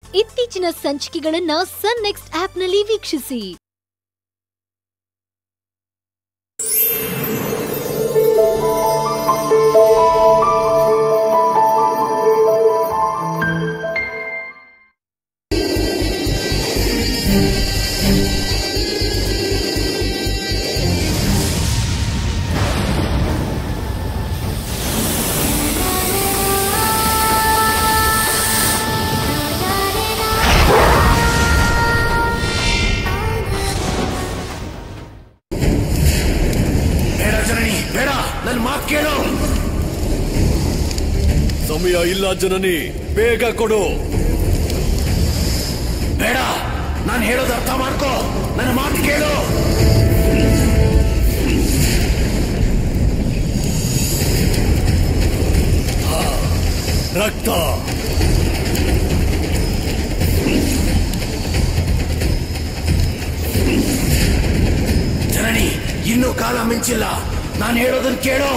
ಇತ್ತೀಚಿನ ಸಂಚಿಕೆಗಳನ್ನ ಸನ್ ನೆಕ್ಸ್ಟ್ ಆಪ್ನಲ್ಲಿ ವೀಕ್ಷಿಸಿ ಬೇಡ ಜನನಿ ಬೇಡ ನನ್ ಮಾತ್ ಕೇಳು ಸಮಯ ಇಲ್ಲ ಜನನಿ ಬೇಗ ಕೊಡು ಬೇಡ ನಾನು ಹೇಳೋದು ಅರ್ಥ ಮಾಡ್ಕೋ ನನ್ನ ಮಾತು ಕೇಳು ರಕ್ತ ಜನನಿ ಇನ್ನೂ ಕಾಲ ಮಿಂಚಿಲ್ಲ ನಾನು ಹೇಳೋದನ್ನ ಕೇಳು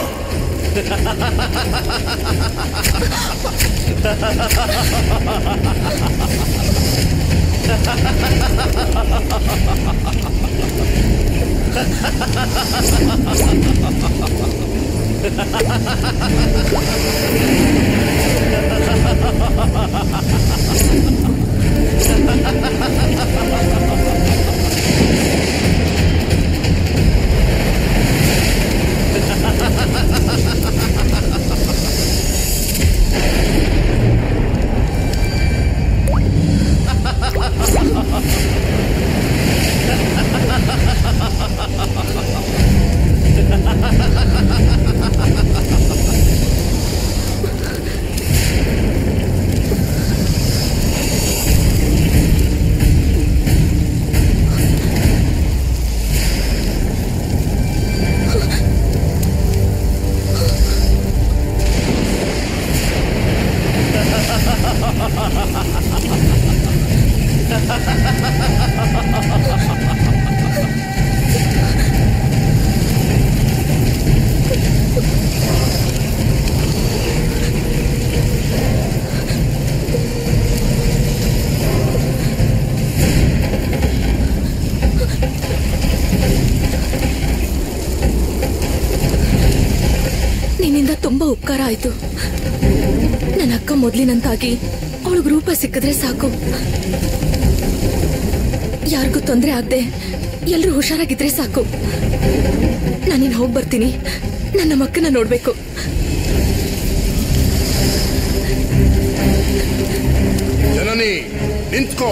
ನಿನ್ನಿಂದ ತುಂಬಾ ಉಪಕಾರ ಆಯ್ತು ನನ್ನ ಅಕ್ಕ ಮೊದ್ಲಿನಂತಾಗಿ ಅವಳಿಗೆ ರೂಪ ಸಿಕ್ಕಿದ್ರೆ ಸಾಕು ಯಾರಿಗೂ ತೊಂದರೆ ಆಗದೆ ಎಲ್ರೂ ಹುಷಾರಾಗಿದ್ರೆ ಸಾಕು ನಾನಿನ್ ಹೋಗ್ ಬರ್ತೀನಿ ನನ್ನ ಮಕ್ಕನ ನೋಡ್ಬೇಕು ಜನನಿ ನಿಂತ್ಕೋ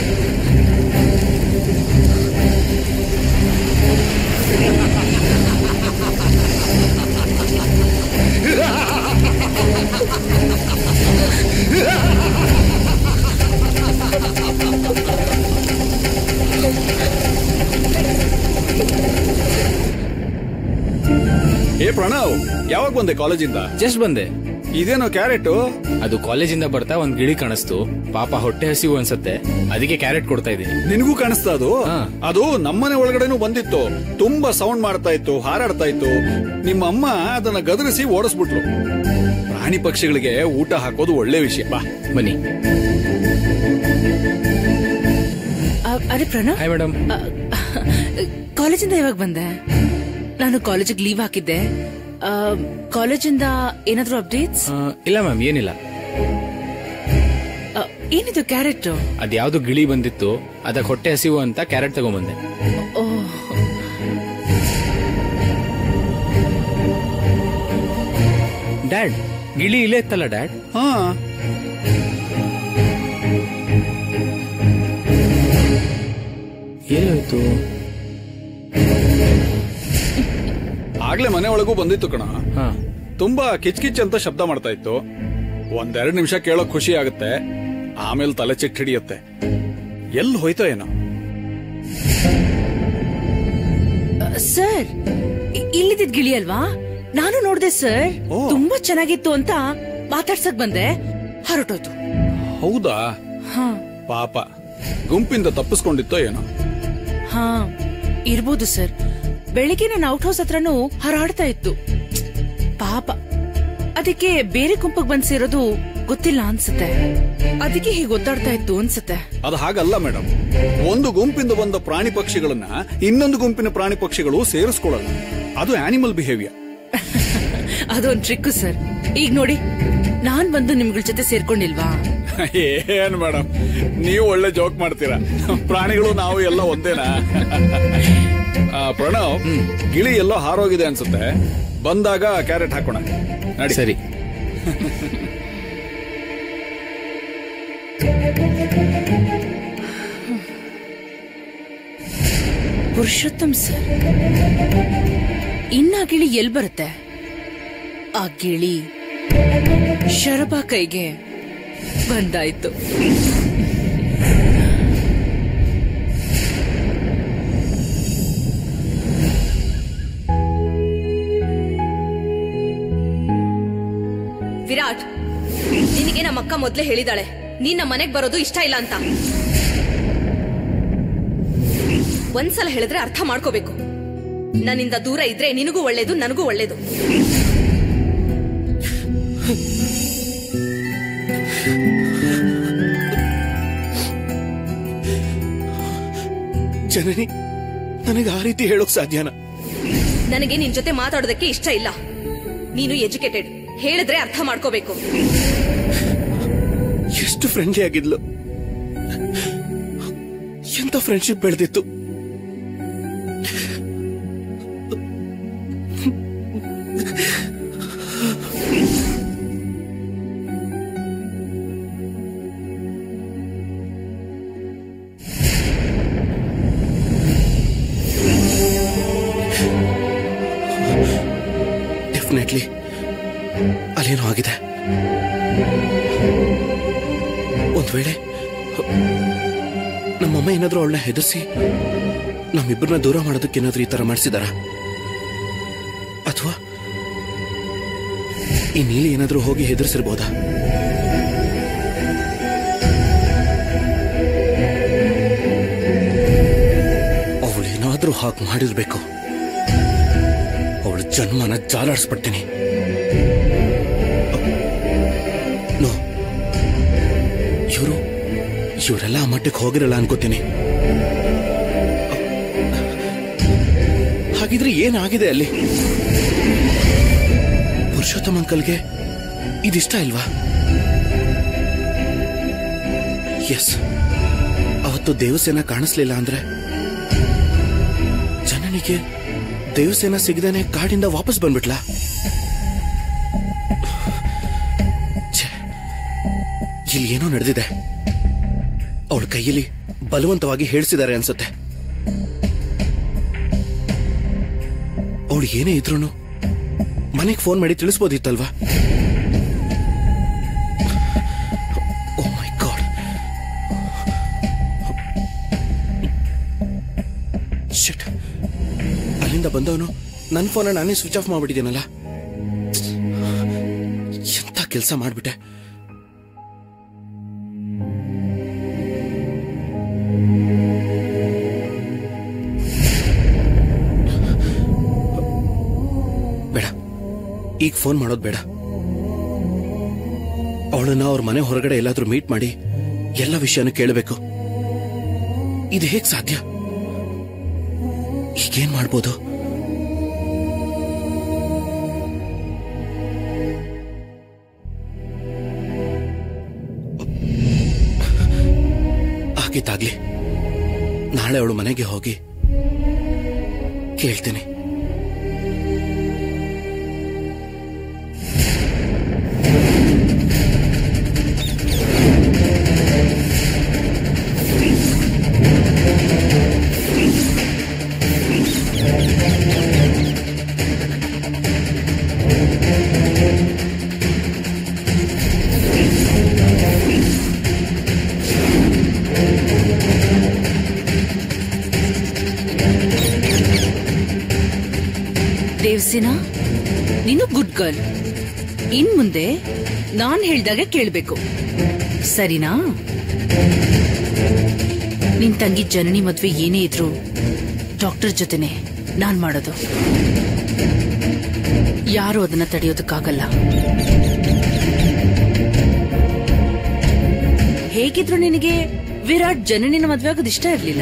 ಏ ಪ್ರಣವ್ ಯಾವಾಗ ಬಂದೆ ಕಾಲೇಜಿಂದ ಜಸ್ಟ್ ಬಂದೆ ಇದೇನೋ ಕ್ಯಾರೆಟ್ ಅದು ಕಾಲೇಜಿಂದ ಬರ್ತಾ ಒಂದ್ ಗಿಳಿ ಕಾಣಿಸ್ತು ಪಾಪ ಹೊಟ್ಟೆ ಹಸಿವು ಅನ್ಸತ್ತೆ ಅದಕ್ಕೆ ಕ್ಯಾರೆಟ್ ಕೊಡ್ತಾ ಇದ್ದೀನಿ ನಿನಗೂ ಕಾಣಿಸ್ತಾ ಅದು ಹಾ. ಅದು ನಮ್ಮನೆ ಒಳಗಡೆನೂ ಬಂದಿತ್ತು ತುಂಬಾ ಸೌಂಡ್ ಮಾಡ್ತಾ ಇತ್ತು ಹಾರಾಡ್ತಾ ಇತ್ತು ನಿಮ್ಮ ಅಮ್ಮ ಅದನ್ನ ಗದರಿಸಿ ಓಡಿಸ್ಬಿಟ್ಲು ಪ್ರಾಣಿ ಪಕ್ಷಿಗಳಿಗೆ ಊಟ ಹಾಕೋದು ಒಳ್ಳೆ ವಿಷಯ ಬಾ ಬನ್ನಿ ಅರೆ ಪ್ರಣವ್ ಹಾಯ್ ಮೇಡಮ್ ಅ, ಕಾಲೇಜಿಂದ ಯಾವಾಗ ಬಂದೆ ನಾನು ಕಾಲೇಜಿಗೆ ಲೀವ್ ಹಾಕಿದ್ದೆ ಆ, ಕಾಲೇಜಿಂದ ಏನಾದ್ರೂ ಅಪ್ಡೇಟ್ಸ್ ಇಲ್ಲ ಮ್ಯಾಮ್ ಏನಿಲ್ಲ ಏನಿದು ಕ್ಯಾರೆಟ್ ಅದ್ಯಾವ್ದು ಗಿಳಿ ಬಂದಿತ್ತು ಅದಕ್ಕೆ ಹೊಟ್ಟೆ ಹಸಿವು ಅಂತ ಕ್ಯಾರೆಟ್ ತಗೊಂಬಂದೆ ಓ ಡ್ಯಾಡ್ ಗಿಳಿ ಇಲ್ಲೇ ಇತ್ತಲ್ಲ ಡ್ಯಾಡ್ ಹಾ ಎಲ್ಲೋಯ್ತು ಆಗ್ಲೇ ಮನೆ ಒಳಗೂ ಬಂದಿತ್ತು ಕಣ ಹಾ ತುಂಬಾ ಕಿಚ್ ಕಿಚ್ ಅಂತ ಶಬ್ದ ಮಾಡ್ತಾ ಇತ್ತು ಒಂದೆರಡು ನಿಮಿಷ ಕೇಳೋಕ್ ಖುಷಿ ಆಗುತ್ತೆ ಆಮೇಲೆ ತಲೆ ಚಿಟ್ ಹಿಡಿಯುತ್ತೆ ಎಲ್ಲಿ ಹೋಯ್ತೋ ಏನೋ ಸರ್ ಇಲ್ಲಿದ್ದ ಗಿಳಿ ಅಲ್ವಾ ನಾನು ನೋಡ್ದೆ ಸರ್ ಓ. ತುಂಬಾ ಚೆನ್ನಾಗಿತ್ತು ಅಂತ ಮಾತಾಡ್ಸಕ್ ಬಂದೆ ಹೊರಟೋಯ್ತು ಹೌದಾ ಹಾ ಪಾಪ ಗುಂಪಿಂದ ತಪ್ಪಿಸ್ಕೊಂಡಿತ್ತೋ ಏನೋ ಹಾ ಇರ್ಬೋದು ಸರ್ ಬೆಳಿಗ್ಗೆ ನನ್ನ ಔಟ್ ಹೌಸ್ ಹತ್ರನೂ ಹಾರಾಡ್ತಾ ಇತ್ತು ಪಾಪ ಅದಕ್ಕೆ ಬೇರೆ ಗುಂಪಗ್ ಬಂದ್ ಸೇರೋದು ಗೊತ್ತಿಲ್ಲ ಅನ್ಸುತ್ತೆ ಅದಕ್ಕೆ ಹೀಗೆ ಒದ್ದಾಡ್ತಾ ಇತ್ತು ಅನ್ಸುತ್ತೆ ಅದು ಹಾಗಲ್ಲ ಮೇಡಮ್ ಒಂದು ಗುಂಪಿಂದ ಬಂದ ಪ್ರಾಣಿ ಪಕ್ಷಿಗಳನ್ನ ಇನ್ನೊಂದು ಗುಂಪಿನ ಪ್ರಾಣಿ ಪಕ್ಷಿಗಳು ಸೇರಿಸ್ಕೊಳ್ಳಲ್ಲ ಅದು ಆನಿಮಲ್ ಬಿಹೇವಿಯರ್ ಅದೊಂದ್ ಟ್ರಿಕ್ ಸರ್ ಈಗ ನೋಡಿ ನಾನ್ ಬಂದು ನಿಮ್ಗಳ ಜೊತೆ ಸೇರ್ಕೊಂಡಿಲ್ವಾ ಏನ್ ಮೇಡಮ್ ನೀವು ಒಳ್ಳೆ ಜೋಕ್ ಮಾಡ್ತೀರಾ ಪ್ರಾಣಿಗಳು ನಾವು ಎಲ್ಲ ಒಂದೇನಾ ಆ, ಪ್ರಣವ್ ಗಿಳಿ ಎಲ್ಲೋ ಹಾರೋಗಿದೆ ಅನ್ಸುತ್ತೆ ಬಂದಾಗ ಕ್ಯಾರೆಟ್ ಹಾಕೋಣ ನಡಿ ಸರಿ ಪುರುಷೋತ್ತಮ್ ಸರ್ ಇನ್ನ ಆ ಗಿಳಿ ಎಲ್ ಬರುತ್ತೆ ಆ ಗಿಳಿ ಶರಭ ಕೈಗೆ ಬಂದಾಯ್ತು ವಿರಾಟ್ ನಿನಗೆ ನಮ್ಮ ಅಕ್ಕ ಮೊದ್ಲೇ ಹೇಳಿದಾಳೆ ನೀನ್ ನಮ್ಮ ಮನೆಗ್ ಬರೋದು ಇಷ್ಟ ಇಲ್ಲ ಅಂತ ಒಂದ್ಸಲ ಹೇಳಿದ್ರೆ ಅರ್ಥ ಮಾಡ್ಕೋಬೇಕು ನನ್ನಿಂದ ದೂರ ಇದ್ರೆ ನಿನಗೂ ಒಳ್ಳೇದು ನನಗೂ ಒಳ್ಳೇದು ಜನನಿ ನನಗೆ ಆ ರೀತಿ ಹೇಳೋಕ್ ಸಾಧ್ಯನಾ ನನಗೆ ನಿನ್ ಜೊತೆ ಮಾತಾಡೋದಕ್ಕೆ ಇಷ್ಟ ಇಲ್ಲ ನೀನು ಎಜುಕೇಟೆಡ್ ಹೇಳಿದ್ರೆ ಅರ್ಥ ಮಾಡ್ಕೋಬೇಕು ಎಷ್ಟು ಫ್ರೆಂಡ್ಲಿ ಆಗಿದ್ಲು ಎಂತ ಫ್ರೆಂಡ್ಶಿಪ್ ಬೆಳೆದಿತ್ತು ಡೆಫಿನೆಟ್ಲಿ ಅಲ್ಲೇನೋ ಆಗಿದೆ ಒಂದ್ ವೇಳೆ ನಮ್ಮಮ್ಮ ಏನಾದ್ರೂ ಅವಳನ್ನ ಹೆದರ್ಸಿ ನಮ್ಮಿಬ್ಬರನ್ನ ದೂರ ಮಾಡೋದಕ್ಕೆ ಏನಾದ್ರೂ ಈ ತರ ಮಾಡಿಸಿದಾರ ಅಥವಾ ಈ ನೀಲಿ ಏನಾದ್ರೂ ಹೋಗಿ ಹೆದರ್ಸಿರ್ಬೋದಾ ಅವಳೇನಾದ್ರೂ ಹಾಗೆ ಮಾಡಿರ್ಬೇಕು ಅವಳ ಜನ್ಮನ ಜಾಲಾಡಿಸ್ಬಿಡ್ತೀನಿ ನೋ ಇವರು ಇವರೆಲ್ಲ ಆ ಮಟ್ಟಕ್ಕೆ ಹೋಗಿರಲ್ಲ ಅನ್ಕೋತೀನಿ ಹಾಗಿದ್ರೆ ಏನಾಗಿದೆ ಅಲ್ಲಿ ಪುರುಷೋತ್ತಮ ಅಂಕಲ್ಗೆ ಇದಿಷ್ಟ ಇಲ್ವಾ ಎಸ್ ಅವತ್ತು ದೇವಸೇನ ಕಾಣಿಸ್ಲಿಲ್ಲ ಅಂದ್ರೆ ಜನನಿಗೆ ದೇವಸೇನ ಸಿಗದೇನೆ ಕಾಡಿಂದ ವಾಪಸ್ ಬಂದ್ಬಿಟ್ಲಾ ಛೆ, ಇಲ್ಲಿ ಏನೋ ನಡೆದಿದೆ ಅವಳ ಕೈಯಲ್ಲಿ ಬಲವಂತವಾಗಿ ಹೇಳಿಸಿದ್ದಾರೆ ಅನ್ಸುತ್ತೆ ಅವಳು ಏನೇ ಇದ್ರು ಮನೆಗೆ ಫೋನ್ ಮಾಡಿ ತಿಳಿಸ್ಬೋದಿತ್ತಲ್ವಾ ಓ ಮೈ ಗಾಡ್ ಶಿಟ್ ಅಲ್ಲಿಂದ ಬಂದವನು ನನ್ನ ಫೋನ ನಾನೇ ಸ್ವಿಚ್ ಆಫ್ ಮಾಡ್ಬಿಟ್ಟಿದ್ದೀನಲ್ಲ ಎಂತ ಕೆಲಸ ಮಾಡ್ಬಿಟ್ಟೆ ಬೇಡ ಈಗ ಫೋನ್ ಮಾಡೋದು ಬೇಡ ಅವಳನ್ನ ಅವ್ರ ಮನೆ ಹೊರಗಡೆ ಎಲ್ಲಾದ್ರೂ ಮೀಟ್ ಮಾಡಿ ಎಲ್ಲ ವಿಷಯನೂ ಕೇಳಬೇಕು ಇದು ಹೇಗ್ ಸಾಧ್ಯ ಈಗೇನ್ ಮಾಡ್ಬೋದು ಆಗಿದ್ದಾಗ್ಲಿ ನಾಳೆ ಅವಳು ಮನೆಗೆ ಹೋಗಿ ಕೇಳ್ತೀನಿ ದೇವ್ಸಿನ ನೀನು ಗುಡ್ ಗರ್ಲ್ ಇನ್ ಮುಂದೆ ನಾನ್ ಹೇಳ್ದಾಗ ಕೇಳ್ಬೇಕು ಸರಿನಾ ನಿನ್ ತಂಗಿ ಜನನಿ ಮದ್ವೆ ಏನೇ ಇದ್ರು ಡಾಕ್ಟರ್ ಜೊತೆನೆ ನಾನ್ ಮಾಡೋದು ಯಾರು ಅದನ್ನ ತಡೆಯೋದಕ್ಕಾಗಲ್ಲ ಹೇಗಿದ್ರು ನಿನಗೆ ವಿರಾಟ್ ಜನನಿನ ಮದ್ವೆ ಆಗೋದು ಇಷ್ಟ ಇರ್ಲಿಲ್ಲ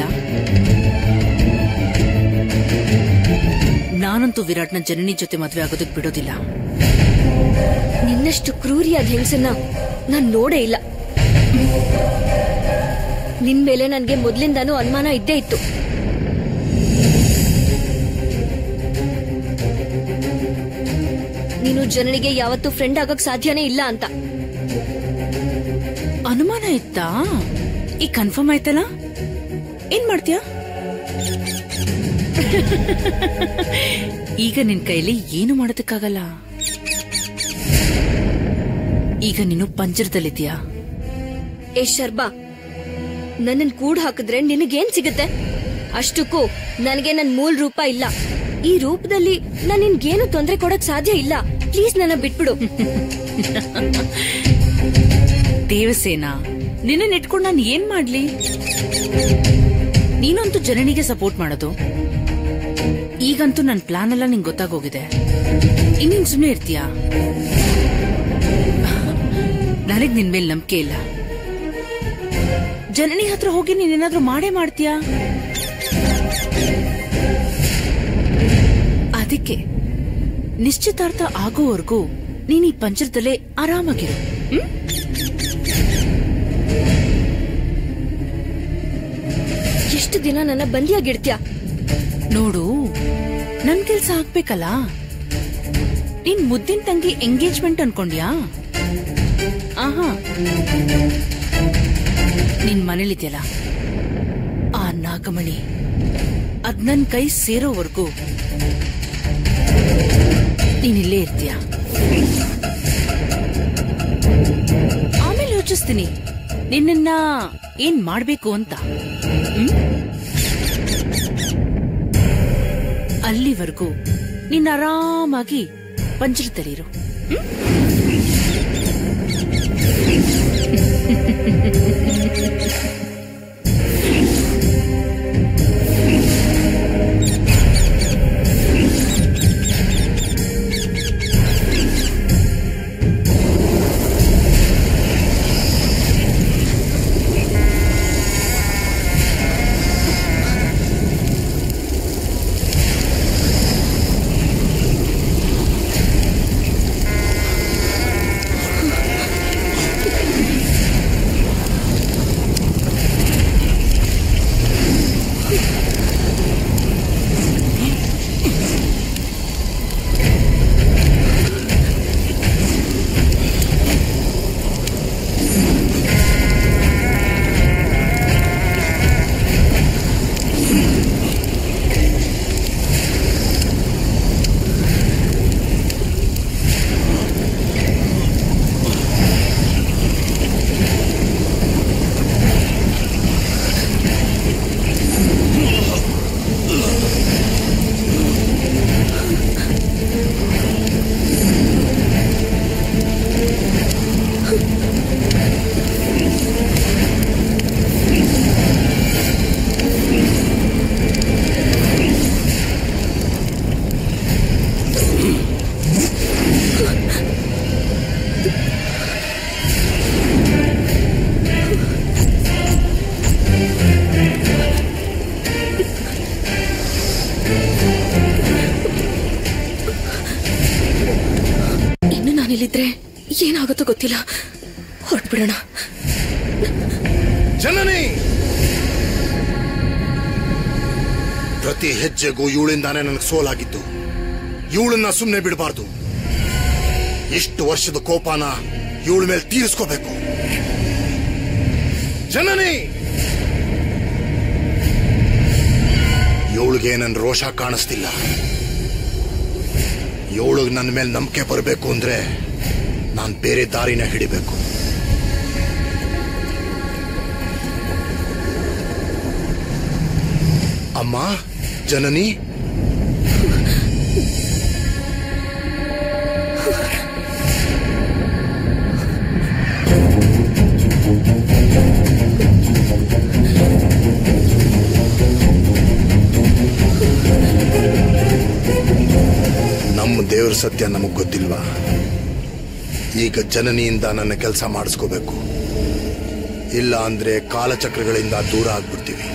ನಾನಂತೂ ವಿರಾಟ್ನ ಜನನಿ ಜೊತೆ ಮದ್ವೆ ಆಗೋದಕ್ ಬಿಡೋದಿಲ್ಲ ನಿನ್ನಷ್ಟು ಕ್ರೂರಿಯಾದ ಹೆಂಗಸನ್ನ ನಾನ್ ನೋಡೇ ಇಲ್ಲ ನಿನ್ ಮೇಲೆ ನನ್ಗೆ ಮೊದ್ಲಿಂದಾನು ಅನುಮಾನ ಇದ್ದೇ ಇತ್ತು ನೀನು ಜನನಿಗೆ ಯಾವತ್ತೂ ಫ್ರೆಂಡ್ ಆಗಕ್ ಸಾಧ್ಯನೇ ಇಲ್ಲ ಅಂತ ಅನುಮಾನ ಇತ್ತಾ ಈಗ ಕನ್ಫರ್ಮ್ ಆಯ್ತಲ್ಲ ಏನ್ ಮಾಡ್ತೀಯ ಈಗ ನಿನ್ ಕೈಲಿ ಏನು ಮಾಡೋದಕ್ಕಾಗಲ್ಲ ಈಗ ನೀನು ಪಂಜರದಲ್ಲಿದ್ಯಾ ಏ ಶರ್ಬಾ ನನ್ನನ್ ಕೂಡ್ ಹಾಕಿದ್ರೆ ನಿನಗೇನ್ ಸಿಗುತ್ತೆ ಅಷ್ಟಕ್ಕೂ ನನಗೆ ನನ್ ಮೂಲ ರೂಪ ಇಲ್ಲ ಈ ರೂಪದಲ್ಲಿ ನಾನ್ ನಿನ್ಗೇನು ತೊಂದ್ರೆ ಕೊಡಕ್ ಸಾಧ್ಯ ಇಲ್ಲ ಪ್ಲೀಸ್ ನನ್ನ ಬಿಟ್ಬಿಡು ದೇವಸೇನ ನಿನ್ನ ಇಟ್ಕೊಂಡು ನಾನು ಏನ್ ಮಾಡ್ಲಿ ನೀನಂತೂ ಜನನಿಗೆ ಸಪೋರ್ಟ್ ಮಾಡೋದು ಈಗಂತೂ ನನ್ ಪ್ಲಾನ್ ಎಲ್ಲ ನಿಂಗೆ ಗೊತ್ತಾಗೋಗಿದೆ ಇನ್ನೇನ್ ಸುಮ್ಮನೆ ಇರ್ತೀಯಾ ನನಗ್ ನಿನ್ ಮೇಲೆ ನಂಬಿಕೆ ಇಲ್ಲ ಜನನಿ ಹತ್ರ ಹೋಗಿ ನೀನೇನಾದ್ರೂ ಮಾಡೇ ಮಾಡ್ತೀಯಾ ಅದಕ್ಕೆ ನಿಶ್ಚಿತಾರ್ಥ ಆಗೋವರೆಗೂ ನೀನ್ ಈ ಪಂಚರದಲ್ಲೇ ಆರಾಮಾಗಿರು ಹ್ಮ್? ಎಷ್ಟು ದಿನ ನನ್ನ ಬಂದಿಯಾಗಿಡ್ತೀಯ ನೋಡು ನನ್ ಕೆಲ್ಸ ಆಗ್ಬೇಕಲ್ಲ ನಿನ್ ಮುದ್ದಿನ ತಂಗಿ ಎಂಗೇಜ್ಮೆಂಟ್ ಅನ್ಕೊಂಡ್ಯಾ ಆಹಾ ನಿನ್ ಮನೇಲಿದ್ಯಲ್ಲ ಆ ನಾಗಮಣಿ ಅದ್ ನನ್ ಕೈ ಸೇರೋವರೆಗೂ ನೀನಿಲ್ಲೇ ಇರ್ತೀಯ ಆಮೇಲೆ ಯೋಚಿಸ್ತೀನಿ ನಿನ್ನನ್ನ ಏನ್ ಮಾಡ್ಬೇಕು ಅಂತ ಹ್ಮ್? ಅಲ್ಲಿವರೆಗೂ ನೀನ್ ಆರಾಮಾಗಿ ಪಂಜರದಲ್ಲಿರು ಇನ್ನು ನಾನಿಲ್ಲಿದ್ರೆ ಏನಾಗುತ್ತೋ ಗೊತ್ತಿಲ್ಲ ಹೊರಟ್ಬಿಡೋಣ ಜನನಿ ಪ್ರತಿ ಹೆಜ್ಜೆಗೂ ಇವಳಿಂದಾನೇ ನನಗೆ ಸೋಲಾಗಿದ್ದು ಇವಳನ್ನ ಸುಮ್ಮನೆ ಬಿಡಬಾರ್ದು ಇಷ್ಟು ವರ್ಷದ ಕೋಪನ ಇವಳ ಮೇಲೆ ತೀರಿಸ್ಕೋಬೇಕು ಜನನಿ ಇವಳಿಗೆ ನನ್ನ ರೋಷ ಕಾಣಿಸ್ತಿಲ್ಲ ಇವಳಿಗೆ ನನ್ನ ಮೇಲೆ ನಂಬಿಕೆ ಬರಬೇಕು ಅಂದ್ರೆ ನಾನು ಬೇರೆ ದಾರಿನ ಹಿಡಿಬೇಕು ಅಮ್ಮ ಜನನಿ ನಮ್ಮ ದೇವ್ರ ಸತ್ಯ ನಮಗ್ ಗೊತ್ತಿಲ್ವಾ ಈಗ ಜನನಿಯಿಂದ ನನ್ನ ಕೆಲಸ ಮಾಡಿಸ್ಕೋಬೇಕು ಇಲ್ಲ ಅಂದ್ರೆ ಕಾಲಚಕ್ರಗಳಿಂದ ದೂರ ಆಗ್ಬಿಡ್ತೀವಿ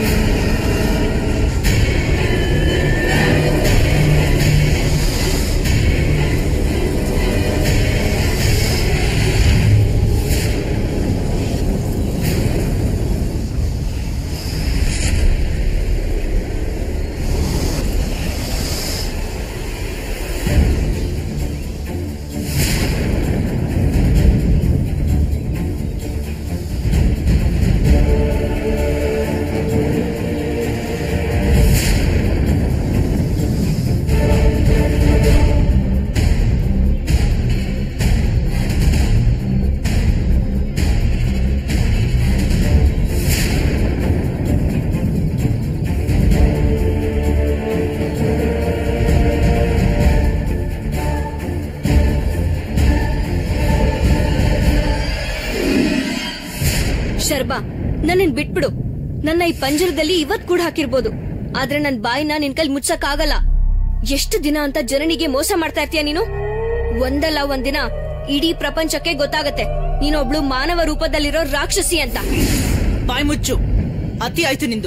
ಶರ್ಬಾ ನನ್ನನ್ ಬಿಟ್ಬಿಡು ನನ್ನ ಈ ಪಂಜರದಲ್ಲಿ ಇವತ್ ಕೂಡ ಹಾಕಿರ್ಬೋದು ಆದ್ರೆ ನನ್ ಬಾಯಿನ ನಿನ್ ಕೈಲಿ ಮುಚ್ಚಕ್ ಆಗಲ್ಲ ಎಷ್ಟು ದಿನ ಅಂತ ಜನನಿಗೆ ಮೋಸ ಮಾಡ್ತಾ ಇರ್ತೀಯ ನೀನು ಒಂದಲ್ಲ ಒಂದಿನ ಇಡೀ ಪ್ರಪಂಚಕ್ಕೆ ಗೊತ್ತಾಗತ್ತೆ ನೀನೊಬ್ಳು ಮಾನವ ರೂಪದಲ್ಲಿರೋ ರಾಕ್ಷಸಿ ಅಂತ ಬಾಯ್ ಮುಚ್ಚು ಅತಿ ಆಯ್ತು ನಿಂದು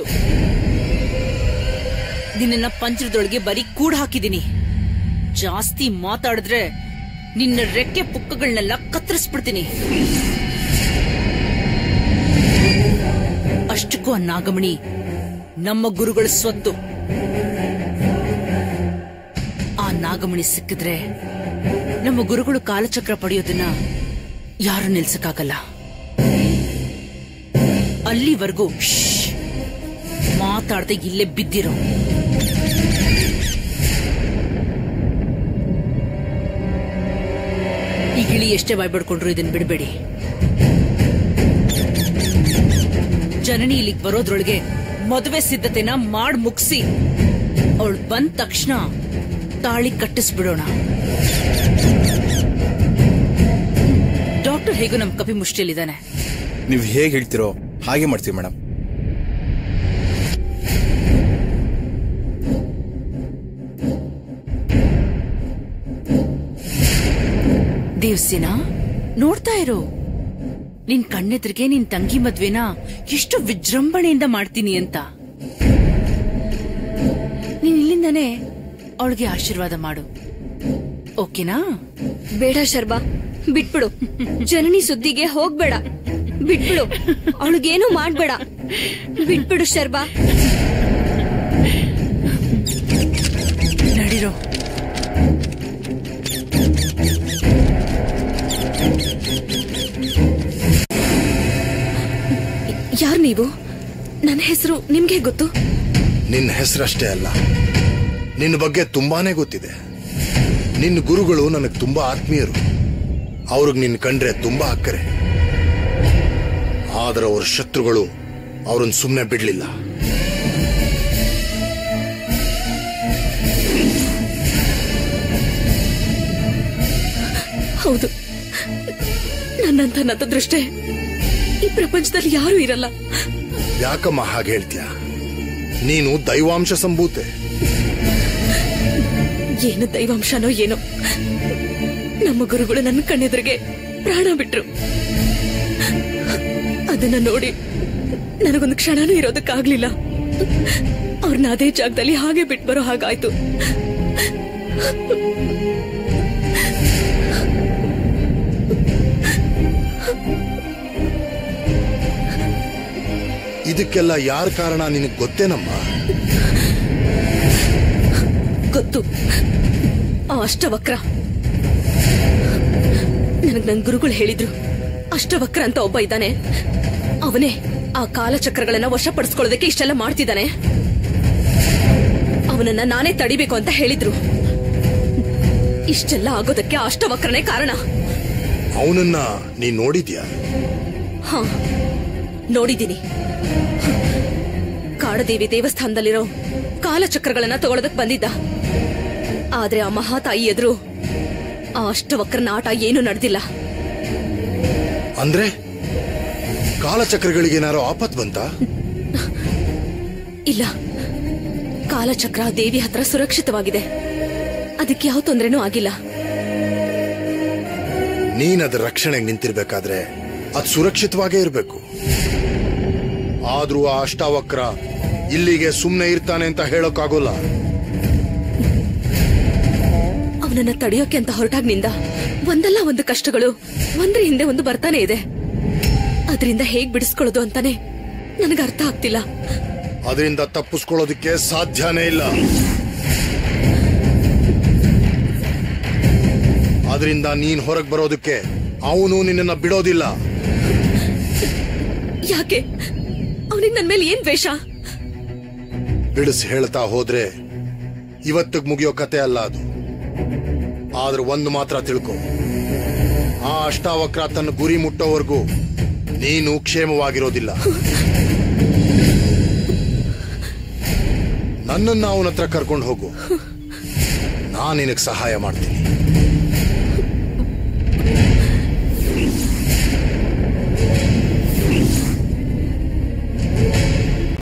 ನಿನ್ನ ಪಂಚರದೊಳಗೆ ಬರೀ ಕೂಡ ಹಾಕಿದೀನಿ ಜಾಸ್ತಿ ಮಾತಾಡಿದ್ರೆ ನಿನ್ನ ರೆಕ್ಕೆ ಪುಕ್ಕಗಳನ್ನೆಲ್ಲ ಕತ್ತರಿಸ್ಬಿಡ್ತೀನಿ ಅಷ್ಟಕ್ಕೂ ಆ ನಾಗಮಣಿ ನಮ್ಮ ಗುರುಗಳ ಸ್ವತ್ತು ಆ ನಾಗಮಣಿ ಸಿಕ್ಕಿದ್ರೆ ನಮ್ಮ ಗುರುಗಳು ಕಾಲಚಕ್ರ ಪಡೆಯೋದನ್ನ ಯಾರು ನಿಲ್ಸಕ್ಕಾಗಲ್ಲ ಅಲ್ಲಿವರೆಗೂ ಶ್ಶ್, ಮಾತಾಡ್ದೆ ಇಲ್ಲೇ ಬಿದ್ದಿರೋ ಈ ಗಿಳಿ ಎಷ್ಟೇ ಬಾಯ್ಬಡ್ಕೊಂಡ್ರು ಇದನ್ ಬಿಡಬೇಡಿ ಜನನಿ ಇಲ್ಲಿಗೆ ಬರೋದ್ರೊಳಗೆ ಮದುವೆ ಸಿದ್ಧತೆನ ಮಾಡ್ ಮುಗಿಸಿ ಅವಳು ಬಂದ ತಕ್ಷಣ ತಾಳಿ ಕಟ್ಟಿಸ್ಬಿಡೋಣ ಡಾಕ್ಟರ್ ಹೇಗೂ ನಮ್ ಕಪಿ ಮುಷ್ಟಿಯಲ್ಲಿದ್ದಾನೆ ನೀವು ಹೇಗೆ ಹೇಳ್ತಿರೋ ಹಾಗೆ ಮಾಡ್ತೀವಿ ಮೇಡಮ್ ದೇವ್ಸಿನ ನೋಡ್ತಾ ಇರು ನಿನ್ ಕಣ್ಣೆದ್ರಿಗೆ ನಿನ್ ತಂಗಿ ಮದ್ವೆನ ಎಷ್ಟು ವಿಜೃಂಭಣೆಯಿಂದ ಮಾಡ್ತೀನಿ ಅಂತ ನೀನ್ ಇಲ್ಲಿಂದಾನೆ ಅವಳಿಗೆ ಆಶೀರ್ವಾದ ಮಾಡು ಓಕೆನಾ ಬೇಡ ಶರ್ಬಾ ಬಿಟ್ಬಿಡು ಜನನಿ ಸುದ್ದಿಗೆ ಹೋಗ್ಬೇಡ ಬಿಟ್ಬಿಡು ಅವಳಿಗೇನು ಮಾಡ್ಬೇಡ ಬಿಟ್ಬಿಡು ಶರ್ಬಾ ನಡಿರೋ ಯಾರು ನೀವು ನನ್ನ ಹೆಸರು ನಿಮ್ಗೆ ಗೊತ್ತು ನಿನ್ನ ಹೆಸರಷ್ಟೇ ಅಲ್ಲ ನಿನ್ನ ಬಗ್ಗೆ ತುಂಬಾನೇ ಗೊತ್ತಿದೆ ನಿನ್ನ ಗುರುಗಳು ನನಗೆ ತುಂಬಾ ಆತ್ಮೀಯರು ಅವ್ರಿಗೆ ನಿನ್ನ ಕಂಡ್ರೆ ತುಂಬಾ ಅಕ್ಕರೆ ಆದ್ರೆ ಅವ್ರ ಶತ್ರುಗಳು ಅವ್ರನ್ನ ಸುಮ್ಮನೆ ಬಿಡ್ಲಿಲ್ಲ ಹೌದು ನನ್ನಂತ ನತದೃಷ್ಟೇ ಈ ಪ್ರಪಂಚದಲ್ಲಿ ಯಾರೂ ಇರಲ್ಲ ಯಾಕಮ್ಮ ಹಾಗೆ ಹೇಳ್ತೀಯ ನೀನು ದೈವಾಂಶ ಸಂಭೂತೆ ಏನು ದೈವಾಂಶನೋ ಏನೋ ನಮ್ಮ ಗುರುಗಳು ನನ್ನ ಕಣ್ಣೆದುರಿಗೆ ಪ್ರಾಣ ಬಿಟ್ರು ಅದನ್ನ ನೋಡಿ ನನಗೊಂದು ಕ್ಷಣನೂ ಇರೋದಕ್ಕಾಗ್ಲಿಲ್ಲ ಅವ್ರನ್ನ ಅದೇ ಜಾಗದಲ್ಲಿ ಹಾಗೆ ಬಿಟ್ಟು ಬರೋ ಹಾಗಾಯ್ತು ಇದಕ್ಕೆಲ್ಲ ಯಾರ ಕಾರಣ ನಿನಗೆ ಗೊತ್ತೇನಮ್ಮ ಗೊತ್ತು ಆ ಅಷ್ಟವಕ್ರ ನನಗ್ ನನ್ ಗುರುಗಳು ಹೇಳಿದ್ರು ಅಷ್ಟವಕ್ರ ಅಂತ ಒಬ್ಬ ಇದ್ದಾನೆ ಅವನೇ ಆ ಕಾಲಚಕ್ರಗಳನ್ನ ವಶಪಡಿಸ್ಕೊಳ್ಳೋದಕ್ಕೆ ಇಷ್ಟೆಲ್ಲ ಮಾಡ್ತಿದ್ದಾನೆ ಅವನನ್ನ ನಾನೇ ತಡಿಬೇಕು ಅಂತ ಹೇಳಿದ್ರು ಇಷ್ಟೆಲ್ಲ ಆಗೋದಕ್ಕೆ ಆ ಅಷ್ಟವಕ್ರನೇ ಕಾರಣ ಅವನನ್ನ ನೀ ನೋಡಿದ್ಯಾ ಹಾ ನೋಡಿದ್ದೀನಿ ಕಾಡದೇವಿ ದೇವಸ್ಥಾನದಲ್ಲಿರೋ ಕಾಲಚಕ್ರಗಳನ್ನ ತಗೊಳ್ಳೋದಕ್ ಬಂದಿದ್ದ ಆದ್ರೆ ಆ ಮಹಾತಾಯಿ ಎದುರು ಆ ಅಷ್ಟವಕ್ರನ ಆಟ ಏನೂ ನಡೆದಿಲ್ಲ ಅಂದ್ರೆ ಕಾಲಚಕ್ರಗಳಿಗೇನಾರೋ ಆಪತ್ ಬಂತಾ ಇಲ್ಲ ಕಾಲಚಕ್ರ ದೇವಿ ಹತ್ರ ಸುರಕ್ಷಿತವಾಗಿದೆ ಅದಕ್ಕೆ ಯಾವ ತೊಂದರೆನೂ ಆಗಿಲ್ಲ ನೀನ್ ಅದ್ರ ರಕ್ಷಣೆಗೆ ನಿಂತಿರ್ಬೇಕಾದ್ರೆ ಅದು ಸುರಕ್ಷಿತವಾಗೇ ಇರಬೇಕು ಆದ್ರೂ ಆ ಅಷ್ಟಾವಕ್ರ ಇಲ್ಲಿಗೆ ಸುಮ್ಮನೆ ಇರ್ತಾನೆ ಅಂತ ಹೇಳೋಕ್ಕಾಗೋಲ್ಲ ಅವನನ್ನ ತಡೆಯೋಕೆ ಅಂತ ಹೊರಟಾಗ್ನಿಂದ ಒಂದಲ್ಲ ಒಂದು ಕಷ್ಟಗಳು ಒಂದ್ರ ಹಿಂದೆ ಒಂದು ಬರ್ತಾನೆ ಇದೆ ಅದರಿಂದ ಹೇಗ್ ಬಿಡಿಸ್ಕೊಳ್ಳೋದು ಅಂತಾನೆ ನನಗೆ ಅರ್ಥ ಆಗ್ತಿಲ್ಲ ಅದರಿಂದ ತಪ್ಪಿಸ್ಕೊಳ್ಳೋದಕ್ಕೆ ಸಾಧ್ಯನೇ ಇಲ್ಲ ಅದರಿಂದ ನೀನ್ ಹೊರಗೆ ಬರೋದಕ್ಕೆ ಅವನು ನಿನ್ನನ್ನ ಬಿಡೋದಿಲ್ಲ ಯಾಕೆ ಅವನಿಗೆ ನನ್ ಮೇಲೆ ಏನ್ ದ್ವೇಷ ಬಿಡಿಸಿ ಹೇಳ್ತಾ ಹೋದ್ರೆ ಇವತ್ತಿಗೆ ಮುಗಿಯೋ ಕತೆ ಅಲ್ಲ ಅದು ಆದ್ರೆ ಒಂದು ಮಾತ್ರ ತಿಳ್ಕೊ ಆ ಅಷ್ಟಾವಕ್ರ ತನ್ನ ಗುರಿ ಮುಟ್ಟೋವರೆಗೂ ನೀನು ಕ್ಷೇಮವಾಗಿರೋದಿಲ್ಲ ನನ್ನನ್ನು ಅವನ ಹತ್ರ ಕರ್ಕೊಂಡು ಹೋಗು ನಾನು ನಿನಗೆ ಸಹಾಯ ಮಾಡ್ತೀನಿ